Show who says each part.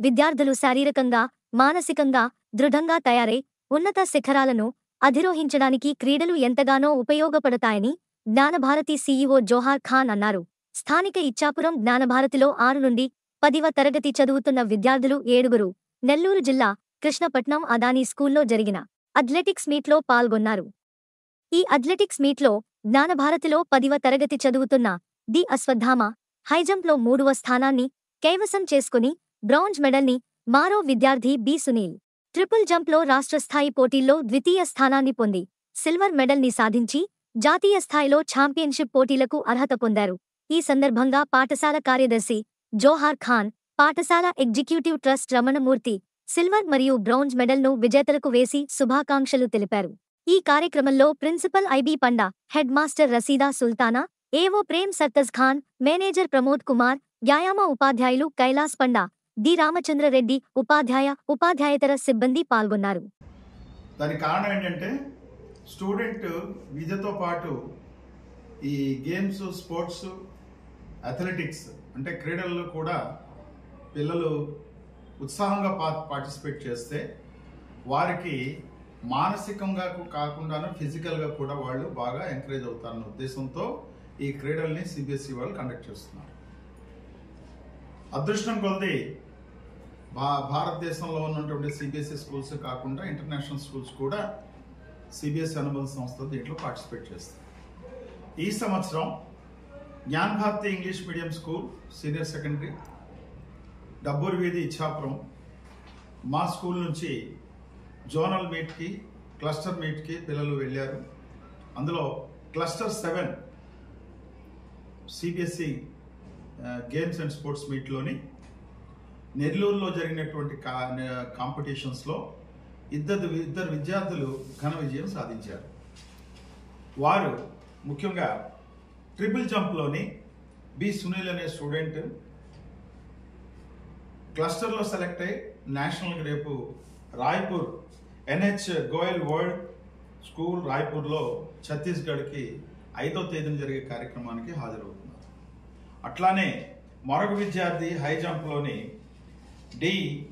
Speaker 1: విద్యార్థులు శారీరకంగా మానసికంగా దృఢంగా తయారై ఉన్నత శిఖరాలను అధిరోహించడానికి క్రీడలు ఎంతగానో ఉపయోగపడతాయని జ్ఞానభారతి సీఈఓ జోహార్ ఖాన్ అన్నారు స్థానిక ఇచ్చాపురం జ్ఞానభారతిలో ఆరు నుండి పదివ తరగతి చదువుతున్న విద్యార్థులు ఏడుగురు నెల్లూరు జిల్లా కృష్ణపట్నం అదానీ స్కూల్లో జరిగిన అథ్లెటిక్స్ మీట్లో పాల్గొన్నారు ఈ అథ్లెటిక్స్ మీట్లో జ్ఞానభారతిలో పదివ తరగతి చదువుతున్న డి అశ్వత్థామ హైజంప్లో మూడవ స్థానాన్ని కైవసం చేసుకుని బ్రాంజ్ మెడల్ని మారో విద్యార్థి బి సునీల్ ట్రిపుల్ జంప్లో రాష్ట్ర స్థాయి పోటీల్లో ద్వితీయ స్థానాన్ని పొంది సిల్వర్ మెడల్ని సాధించి జాతీయ స్థాయిలో ఛాంపియన్షిప్ పోటీలకు అర్హత పొందారు ఈ సందర్భంగా పాఠశాల కార్యదర్శి జోహార్ ఖాన్ పాఠశాల ఎగ్జిక్యూటివ్ ట్రస్ట్ రమణమూర్తి సిల్వర్ మరియు బ్రౌంజ్ మెడల్ను విజేతలకు వేసి శుభాకాంక్షలు తెలిపారు ఈ కార్యక్రమంలో principal IB Panda head master Rasheeda Sultana AO Prem Sartaj Khan manager Pramod Kumar వ్యాయామ ఉపాధ్యాయులు కైలాస్ పండా డి రామచంద్రరెడ్డి ఉపాధ్యాయ ఉపాధ్యాయేతర సిబ్బంది పాల్గొన్నారు
Speaker 2: దానికి కారణం ఏంటంటే స్టూడెంట్ విద్యతో పాటు ఈ గేమ్స్ స్పోర్ట్స్ అథ్లెటిక్స్ అంటే క్రీడల్లో కూడా పిల్లలు ఉత్సాహంగా పా పార్టిసిపేట్ చేస్తే వారికి మానసికంగా కాకుండాను ఫిజికల్గా కూడా వాళ్ళు బాగా ఎంకరేజ్ అవుతారన్న ఉద్దేశంతో ఈ క్రీడల్ని సిబిఎస్ఈ వాళ్ళు కండక్ట్ చేస్తున్నారు అదృష్టం కొలది భా భారతదేశంలో ఉన్నటువంటి సిబిఎస్ఈ స్కూల్స్ కాకుండా ఇంటర్నేషనల్ స్కూల్స్ కూడా సిబిఎస్ఈ అనుబంధ సంస్థలు దీంట్లో పార్టిసిపేట్ చేస్తాయి ఈ సంవత్సరం Gyan Bharati English medium school senior secondary Dabburu వీధి ఇచ్చాపురం మా స్కూల్ నుంచి జోనల్ మీట్కి క్లస్టర్ మీట్కి పిల్లలు వెళ్ళారు అందులో cluster seven CBSE games and sports మీట్లోని నెల్లూరులో జరిగినటువంటి కా కాంపిటీషన్స్లో ఇద్దరు ఇద్దరు విద్యార్థులు ఘన విజయం సాధించారు వారు ముఖ్యంగా ట్రిపుల్ జంప్లోని బి సునీల్ అనే స్టూడెంట్ క్లస్టర్లో సెలెక్ట్ అయి నేషనల్ రేపు Raipur NH Goel world school రాయ్పూర్లో ఛత్తీస్గఢ్కి ఐదో తేదీన జరిగే కార్యక్రమానికి హాజరవుతున్నారు అట్లానే మరొక విద్యార్థి హై జంప్లోని డి